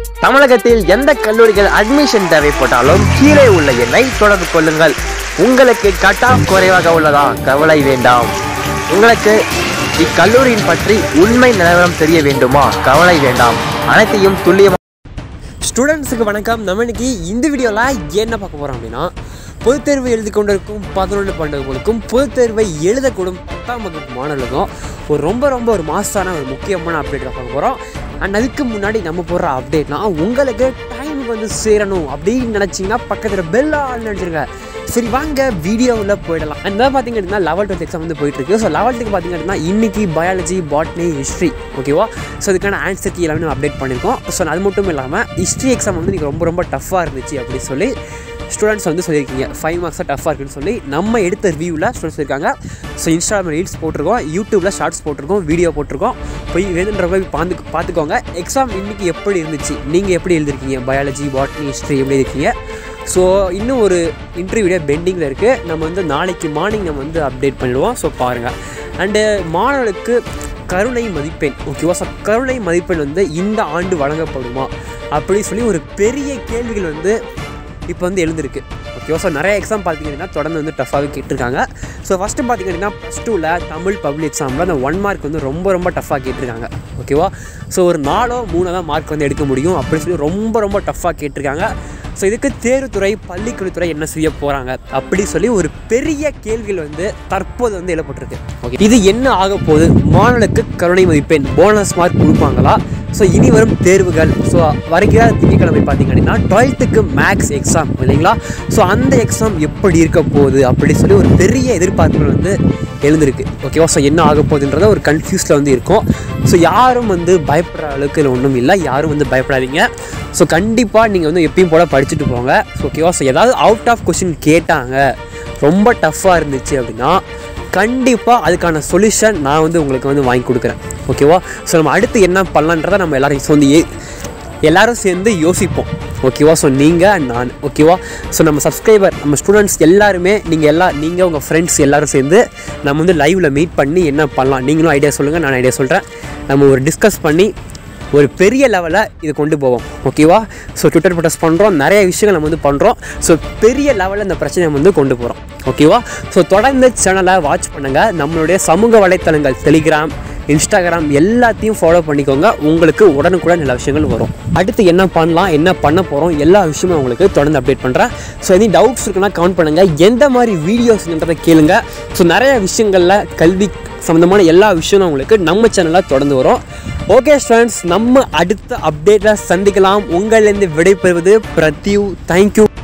தமிழகத்தில் எந்த கல்லூரிகள் அட்மிஷன் தேவைப்பட்டாலும் கீழே உள்ள எண்ணை தொடர்பு கொள்ளுங்கள் உங்களுக்கு கட் ஆஃப் குறைவாக உள்ளதா கவலை வேண்டாம் உங்களுக்கு இக்கல்லூரியின் பற்றி உண்மை நிலவரம் தெரிய வேண்டுமா கவலை வேண்டாம் அனைத்தையும் துல்லியமாக ஸ்டூடெண்ட்ஸுக்கு வணக்கம் நம்ம இன்னைக்கு இந்த வீடியோவில் என்ன பார்க்க போகிறோம் அப்படின்னா பொதுத் தேர்வு எழுதி கொண்டிருக்கும் பதினொன்று பன்னெண்டுகளுக்கும் பொதுத் தேர்வை எழுதக்கூடும் பத்தாம் வகுப்பு மாணவர்களுக்கும் ஒரு ரொம்ப ரொம்ப ஒரு மாசான ஒரு முக்கியமான அப்டேட் பார்க்க போகிறோம் அண்ட் அதுக்கு முன்னாடி நம்ம போடுற அப்டேட்னா உங்களுக்கு டைமுக்கு வந்து சேரணும் அப்படின்னு நினச்சிங்கன்னா பக்கத்தில் பெல் ஆள் நினச்சிருங்க சரி வாங்க வீடியோவில் போயிடலாம் அண்ட் தான் பார்த்தீங்க அப்படின்னா லெவல் டுவெல்த் எக்ஸாம் வந்து போயிட்டு இருக்கு ஸோ லெவல்த்துக்கு பார்த்தீங்க அப்படின்னா இன்னைக்கு பயாலஜி பாட்னி ஹிஸ்ட்ரி ஓகேவா ஸோ அதுக்கான ஆன்சர் கீ எல்லாமே நம்ம அப்டேட் பண்ணியிருக்கோம் ஸோ அது மட்டும் இல்லாமல் ஹிஸ்ட்ரி எக்ஸாம் வந்து நீங்கள் ரொம்ப ரொம்ப டஃப்பாக இருந்துச்சு அப்படி சொல்லி ஸ்டூடெண்ட்ஸ் வந்து சொல்லியிருக்கீங்க ஃபைவ் மார்க்ஸாக டஃப்பாக இருக்குன்னு சொல்லி நம்ம எடுத்த ரிவ்யூவில் ஸ்டூடெண்ட்ஸ் சொல்லியிருக்காங்க ஸோ இன்ஸ்டாகிராம் ரீல்ஸ் போட்டிருக்கோம் யூடியூப்பில் ஷார்ட்ஸ் போட்டிருக்கோம் வீடியோ போட்டிருக்கோம் போய் வேணுன்ற போய் பார்த்து பார்த்துக்கோங்க எக்ஸாம் இன்னைக்கு எப்படி இருந்துச்சு நீங்கள் எப்படி எழுதிருக்கீங்க பயாலஜி பாட்னி ஹிஸ்ட்ரி எப்படி இருக்கீங்க ஸோ இன்னும் ஒரு இன்டர்வியூ வீடியோ பெண்டிங்கில் இருக்குது நம்ம வந்து நாளைக்கு மார்னிங் நம்ம வந்து அப்டேட் பண்ணிடுவோம் ஸோ பாருங்கள் அண்டு மாணவர்களுக்கு கருணை மதிப்பெண் ஓகேவா ஸோ கருணை மதிப்பெண் வந்து இந்த ஆண்டு வழங்கப்படுமா அப்படி சொல்லி ஒரு பெரிய கேள்விகள் வந்து இப்போ வந்து எழுந்திருக்கு ஓகேவா ஸோ நிறைய எக்ஸாம் பார்த்தீங்கன்னா தொடர்ந்து வந்து டஃபாகவே கேட்டிருக்காங்க ஸோ ஃபஸ்ட்டு பார்த்தீங்கன்னா ப்ளஸ் டூவில் தமிழ் பப்ளிக் எக்ஸாமில் அந்த ஒன் மார்க் வந்து ரொம்ப ரொம்ப டஃப்பாக கேட்டிருக்காங்க ஓகேவா ஸோ ஒரு நாலோ மூணோ தான் மார்க் வந்து எடுக்க முடியும் அப்படின்னு சொல்லி ரொம்ப ரொம்ப டஃப்பாக கேட்டிருக்காங்க ஸோ இதுக்கு தேர்வுத்துறை பள்ளிக்கல்வித்துறை என்ன செய்ய போகிறாங்க அப்படி சொல்லி ஒரு பெரிய கேள்விகள் வந்து தற்போது வந்து எழுப்பட்டிருக்கு ஓகே இது என்ன ஆக போகுது மாணவர்களுக்கு கருணை மதிப்பெண் போனஸ் மார்க் கொடுப்பாங்களா ஸோ இனி வரும் தேர்வுகள் ஸோ வருகிற திங்கட்கிழமை பார்த்தீங்க அப்படின்னா டுவெல்த்துக்கு மேக்ஸ் எக்ஸாம் இல்லைங்களா ஸோ அந்த எக்ஸாம் எப்படி இருக்க போகுது அப்படி சொல்லி ஒரு பெரிய எதிர்பார்ப்புகள் வந்து எழுந்திருக்கு ஓகேவா ஸோ என்ன ஆக போகுதுன்றத ஒரு கன்ஃபியூஸில் வந்து இருக்கும் ஸோ யாரும் வந்து பயப்படுற அளவுக்கு இதுல ஒன்றும் இல்லை யாரும் வந்து பயப்படாதீங்க ஸோ கண்டிப்பாக நீங்கள் வந்து எப்பயும் போல் படிச்சுட்டு போங்க ஸோ ஓகேவா ஸோ ஏதாவது அவுட் ஆஃப் கொஷின் கேட்டாங்க ரொம்ப டஃப்பாக இருந்துச்சு அப்படின்னா கண்டிப்பாக அதுக்கான சொல்யூஷன் நான் வந்து உங்களுக்கு வந்து வாங்கி கொடுக்குறேன் ஓகேவா ஸோ நம்ம அடுத்து என்ன பண்ணலான்றதை நம்ம எல்லாரும் வந்து ஏ எல்லாரும் சேர்ந்து யோசிப்போம் ஓகேவா ஸோ நீங்கள் and நான் ஓகேவா ஸோ நம்ம சப்ஸ்கிரைபர் நம்ம ஸ்டூடெண்ட்ஸ் எல்லாருமே நீங்கள் எல்லா நீங்கள் உங்கள் ஃப்ரெண்ட்ஸ் எல்லாரும் சேர்ந்து நம்ம வந்து லைவில் மீட் பண்ணி என்ன பண்ணலாம் நீங்களும் ஐடியா சொல்லுங்கள் நான் ஐடியா சொல்கிறேன் நம்ம ஒரு டிஸ்கஸ் பண்ணி ஒரு பெரிய லெவலில் இது கொண்டு போவோம் ஓகேவா ஸோ ட்விட்டர் ப்ரொட்டஸ்ட் பண்ணுறோம் நிறைய விஷயங்கள் நம்ம வந்து பண்ணுறோம் ஸோ பெரிய லெவலில் இந்த பிரச்சனையை நம்ம வந்து கொண்டு போகிறோம் ஓகேவா ஸோ தொடர்ந்து சேனலை வாட்ச் பண்ணுங்கள் நம்மளுடைய சமூக வலைத்தளங்கள் டெலிகிராம் இன்ஸ்டாகிராம் எல்லாத்தையும் ஃபாலோ பண்ணிக்கோங்க உங்களுக்கு உடனுக்குடன் எல்லா விஷயங்கள் வரும் அடுத்து என்ன பண்ணலாம் என்ன பண்ண போகிறோம் எல்லா விஷயமும் உங்களுக்கு தொடர்ந்து அப்டேட் பண்ணுறேன் ஸோ எதுவும் டவுட்ஸ் இருக்குன்னா கமெண்ட் பண்ணுங்கள் எந்த மாதிரி வீடியோஸ்ன்றதை கேளுங்க ஸோ நிறைய விஷயங்களில் கல்வி சம்மந்தமான எல்லா விஷயமும் உங்களுக்கு நம்ம சேனலில் தொடர்ந்து வரும் ஓகே ஸ்டூடெண்ட்ஸ் நம்ம அடுத்த அப்டேட்டில் சந்திக்கலாம் உங்களிலேருந்து விடைபெறுவது பிரத்யூ தேங்க்யூ